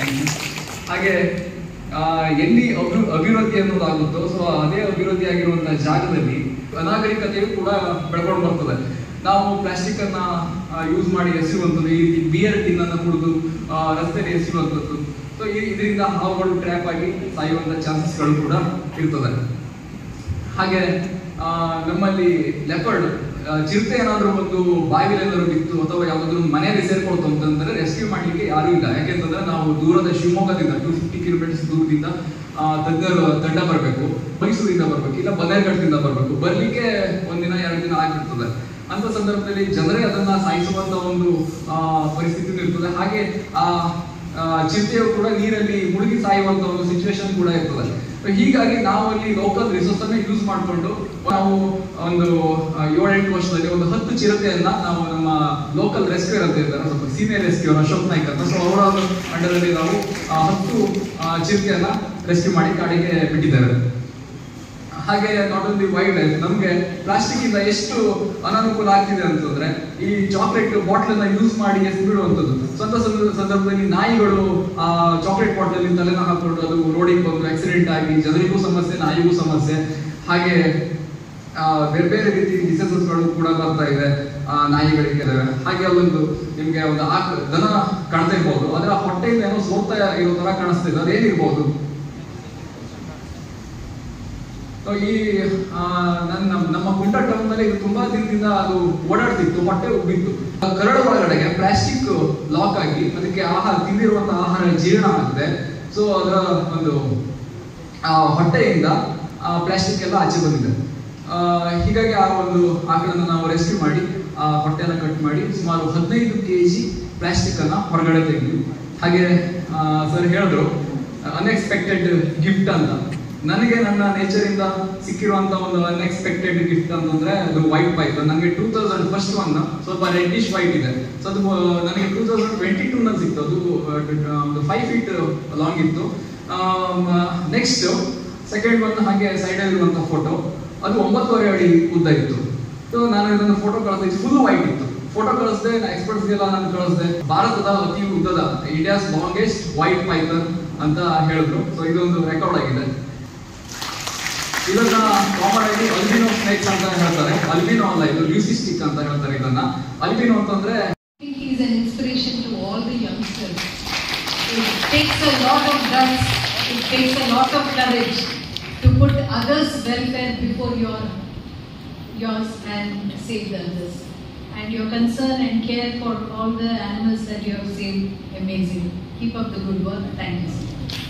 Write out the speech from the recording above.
ಹಾಗೆ ಆ, ಎಲ್ಲಿ ಅಭಿ ಅಭಿವೃದ್ಧಿ ಅನ್ನೋದಾಗುತ್ತೋ ಸೊ ಅದೇ ಅಭಿವೃದ್ಧಿ ಆಗಿರುವಂತಹ ಜಾಗದಲ್ಲಿ ಅನಾಗರಿಕತೆಯು ಕೂಡ ಬೆಳ್ಕೊಂಡು ಬರ್ತದೆ ನಾವು ಪ್ಲಾಸ್ಟಿಕ್ ಅನ್ನ ಯೂಸ್ ಮಾಡಿ ಎಸೆಯುವಂಥದ್ದು ಈ ರೀತಿ ಬಿಯರ್ ಟಿನ್ ಅನ್ನ ಕುಡಿದು ಆ, ರಸ್ತೆಯಲ್ಲಿ ಎಸೆಯುವಂಥದ್ದು ಸೊ ಇದರಿಂದ ಹಾವುಗಳು ಟ್ರ್ಯಾಪ್ ಆಗಿ ಸಾಯುವಂತ ಚಾನ್ಸಸ್ಗಳು ಕೂಡ ಇರ್ತದೆ ಹಾಗೆ ಆ, ನಮ್ಮಲ್ಲಿ ಲೆಪರ್ಡ್ ಚಿರತೆ ಏನಾದ್ರೂ ಒಂದು ಬಾವಿಲಿ ಏನಾದ್ರು ಬಿತ್ತು ಅಥವಾ ಯಾವ್ದಾದ್ರು ಮನೆಯಲ್ಲಿ ಸೇರ್ಕೊಳ್ತು ಅಂತಂದ್ರೆ ರೆಸ್ಕ್ಯೂ ಮಾಡ್ಲಿಕ್ಕೆ ಯಾರು ಇಲ್ಲ ಯಾಕೆಂತಂದ್ರೆ ನಾವು ದೂರದ ಶಿವಮೊಗ್ಗದಿಂದ ಟೂ ಫಿಫ್ಟಿ ಕಿಲೋಮೀಟರ್ಸ್ ದೂರದಿಂದ ಆ, ತಜ್ಞರು ತಂಡ ಬರಬೇಕು ಮೈಸೂರಿಂದ ಬರ್ಬೇಕು ಇಲ್ಲ ಬನ್ನೇರ್ಘಟ್ಟದಿಂದ ಬರ್ಬೇಕು ಬರ್ಲಿಕ್ಕೆ ಒಂದಿನ ಎರಡು ದಿನ ಆಗಿರ್ತದೆ ಅಂತ ಸಂದರ್ಭದಲ್ಲಿ ಜನರೇ ಅದನ್ನ ಸಾಯಿಸುವಂತ ಒಂದು ಆ, ಪರಿಸ್ಥಿತಿ ಇರ್ತದೆ ಹಾಗೆ ಆ ಆ, ಚಿರತೆಯು ಕೂಡ ನೀರಲ್ಲಿ ಮುಳುಗಿ ಸಾಯುವಂತ ಒಂದು ಸಿಚುವೇಶನ್ ಕೂಡ ಇರ್ತದೆ So ಹೀಗಾಗಿ ನಾವು ಅಲ್ಲಿ ಲೋಕಲ್ ರಿಸೋರ್ಸ್ ಅನ್ನ ಯೂಸ್ ಮಾಡಿಕೊಂಡು ನಾವು ಒಂದು ಆ, ಏಳೆಂಟು ವರ್ಷದಲ್ಲಿ ಒಂದು ಹತ್ತು ಚಿರತೆಯನ್ನ ನಾವು ನಮ್ಮ ಲೋಕಲ್ ರೆಸ್ಕ್ಯೂರ್ ಅಂತ ಇದ್ದಾರೆ ಸ್ವಲ್ಪ ಸೀನಿಯರ್ ರೆಸ್ಕ್ಯೂರ್ ಅಶೋಕ್ ನಾಯ್ಕ್ ಅಂತ ಸೊ ಅವರ ಅಂಡರಲ್ಲಿ ನಾವು ಆ, ಹತ್ತು ಆ, ಚಿರತೆಯನ್ನ ರೆಸ್ಕ್ಯೂ ಮಾಡಿ ಕಾಡಿಗೆ ಬಿಟ್ಟಿದ್ದಾರೆ ಹಾಗೆ ನಾಟ್ ಓನ್ಲಿ ವೈಲ್ಡ್ ಲೈಫ್ ನಮಗೆ ಪ್ಲಾಸ್ಟಿಕ್ ಇಂದ ಎಷ್ಟು ಅನಾನುಕೂಲ ಆಗ್ತಿದೆ ಅಂತಂದ್ರೆ ಈ ಚಾಕ್ಲೇಟ್ ಬಾಟ್ಲ್ ಅನ್ನ ಯೂಸ್ ಮಾಡಿ ಎಸ್ದು ಬಿಡುವಂಥದ್ದು ಸ್ವಂತ ಸಂದ- ಸಂದರ್ಭದಲ್ಲಿ ನಾಯಿಗಳು ಆ ಚಾಕ್ಲೇಟ್ ಬಾಟ್ಲ್ ತಲೆನ ಹಾಕೊಂಡು ಅದು ರೋಡಿಗೆ ಬಂದು ಆಕ್ಸಿಡೆಂಟ್ ಆಗಿ ಜನರಿಗೂ ಸಮಸ್ಯೆ ನಾಯಿಗೂ ಸಮಸ್ಯೆ ಹಾಗೆ ಆ, ಬೇರೆ ಬೇರೆ ರೀತಿ ಡಿಸೀಸಸ್ಗಳು ಕೂಡ ಬರ್ತಾ ಇದೆ ಆ, ನಾಯಿಗಳಿಗೆ ಕೆಲವು. ಹಾಗೆ ಅಲ್ಲೊಂದು ನಿಮ್ಗೆ ಒಂದು ಆಕ ದನ ಕಾಣ್ತಾ ಇರ್ಬೋದು ಅದರ ಹೊಟ್ಟೆಯಿಂದ ಏನೋ ಸೋರ್ತಾ ಇರೋ ತರ ಕಾಣಿಸ್ತಾ ಇದೆ ಅದೇನಿರ್ಬೋದು ಸೊ ಈ ಆ, ನನ್ನ ನಮ್ಮ ಕುಂಟ ಟೌನ್ ನಲ್ಲಿ ಇದು ತುಂಬಾ ದಿನದಿಂದ ಅದು ಓಡಾಡ್ತಿತ್ತು ಹೊಟ್ಟೆ ಉಬ್ಬಿತ್ತು ಆ ಕರಡು ಒಳಗಡೆಗೆ ಪ್ಲಾಸ್ಟಿಕ್ ಲಾಕ್ ಆಗಿ ಅದಕ್ಕೆ ಆಹಾರ ತಿಂದಿರುವಂತಹ ಆಹಾರ ಜೀರ್ಣ ಆಗಿದೆ ಸೊ ಅದರ ಒಂದು ಆ, ಹೊಟ್ಟೆಯಿಂದ ಪ್ಲಾಸ್ಟಿಕ್ ಎಲ್ಲ ಆಚೆ ಬಂದಿದೆ ಆ, ಹೀಗಾಗಿ ಆ ಒಂದು ಆಕಳನ್ನ ನಾವು ರೆಸ್ಕ್ಯೂ ಮಾಡಿ ಆ ಹೊಟ್ಟೆನ ಕಟ್ ಮಾಡಿ ಸುಮಾರು ಹದಿನೈದು ಕೆ ಜಿ ಪ್ಲಾಸ್ಟಿಕ್ ಅನ್ನ ಹೊರಗಡೆ ತೆಗೆದ್ವಿ ಹಾಗೆ ಸರ್ ಹೇಳಿದ್ರು ಅನ್ಎಕ್ಸ್ಪೆಕ್ಟೆಡ್ ಗಿಫ್ಟ್ ಅಂತ ನನಗೆ ನನ್ನ ನೇಚರ್ ಇಂದ ಸಿಕ್ಕಿರುವಂತ ಒಂದು ಅನ್ಎಕ್ಸ್ಪೆಕ್ಟೆಡ್ ಗಿಫ್ಟ್ ಅಂತಂದ್ರೆ ಅದು ವೈಟ್ ಪೈಪ್ ನನಗೆ ಟೂ ತೌಸಂಡ್ ಫಸ್ಟ್ ಒನ್ ಸ್ವಲ್ಪ ರೆಡ್ಡಿಶ್ ವೈಟ್ ಇದೆ ಸೊ ಅದು ಆ, ನನಗೆ ಟೂ ತೌಸಂಡ್ ಟ್ವೆಂಟಿ ಟೂ ನಲ್ಲಿ ಸಿಕ್ತು ಅದು ಆ, ಒಂದು ಫೈವ್ ಫೀಟ್ ಲಾಂಗ್ ಇತ್ತು ನೆಕ್ಸ್ಟ್ ಸೆಕೆಂಡ್ ಒನ್ ಹಾಗೆ ಸೈಡ್ ಇರುವಂತ ಫೋಟೋ ಅದು ಒಂಬತ್ತುವರೆ ಅಡಿ ಉದ್ದ ಇತ್ತು ಸೊ ನಾನು ಇದನ್ನು ಫೋಟೋ ಕಳಿಸಿದ ಫುಲ್ ವೈಟ್ ಇತ್ತು ಫೋಟೋ ಕಳಿಸ್ದೆ ಎಕ್ಸ್ಪರ್ಟ್ಸ್ಗೆಲ್ಲ ನಾನು ಕಳಿಸ್ದೆ ಭಾರತದ ಅತಿ ಉದ್ದದ ಇಂಡಿಯಾಸ್ ಲಾಂಗೆಸ್ಟ್ ವೈಟ್ ಪೈಥನ್ ಅಂತ ಹೇಳಿದ್ರು ಸೊ ಇದೊಂದು ರೆಕಾರ್ಡ್ ಆಗಿದೆ ಇದನ್ನ ಕಾಮನ್ ಆಗಿ ಅಲ್ಬಿನೋ ಸ್ನೇಕ್ಸ್ ಅಂತ ಹೇಳ್ತಾರೆ ಅಲ್ಬಿನೋ ಅಲ್ಲ ಇದು ಲ್ಯೂಸಿಸ್ಟಿಕ್ ಅಂತ ಹೇಳ್ತಾರೆ ಇದನ್ನ ಅಲ್ಬಿನೋ ಅಂತಂದ್ರೆ I think he is an inspiration to all the youngsters. It takes a lot of guts, it takes a lot of courage to put others' welfare before your yours and save the others. And your concern and care for all the animals that you have saved, amazing. Keep up the good work. Thank you. sir.